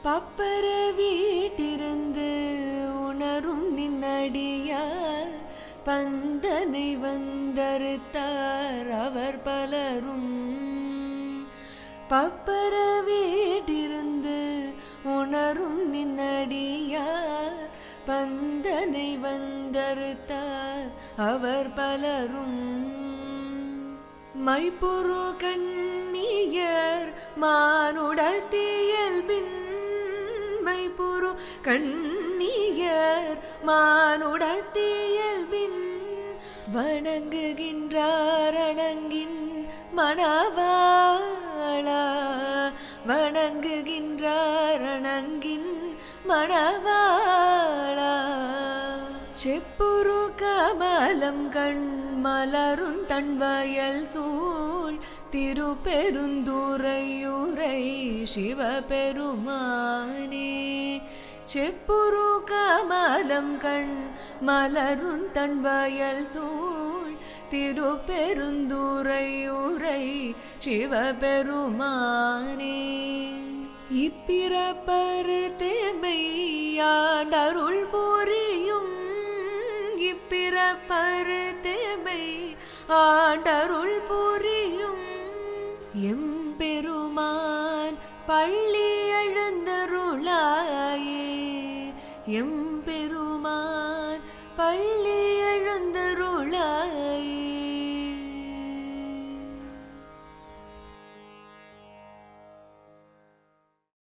பப்பர வீட்டிருந்து உணரும் நின்னடியார் பந்தனை வந்தறுத்தார் அவர் பலரும் பப்பர வீட்டிருந்து உணரும் நின்னடியார் பந்தனை வந்தறுத்தார் அவர் பலரும் மைப்புரு கண்ணியர் மானுடத்தியல்பின் மைப்புரு கண்ணியர் மானுடத்தியல்பின் வணங்குகின்றார் அணங்கின் மணவாளா வணங்குகின்றார் அணங்கின் மணவாளா செப்புரு கமலம் கண் மலரும் தன் வயல் சூழ் திருப்பெருந்துறையுரை சிவபெருமானே செப்புரு கமலம் கண் மலரும் தன் வயல் சூழ் திருப்பெருந்துறையுரை சிவபெருமானே இப்பிறப்பரு தேமை ஆண்டருள் புரியும் இப்பிறப்பரு தேமை ஆண்டருள் புரியும் எம்பெருமான் பள்ளி எழுந்தருளாயே எம்பெருமான் பள்ளி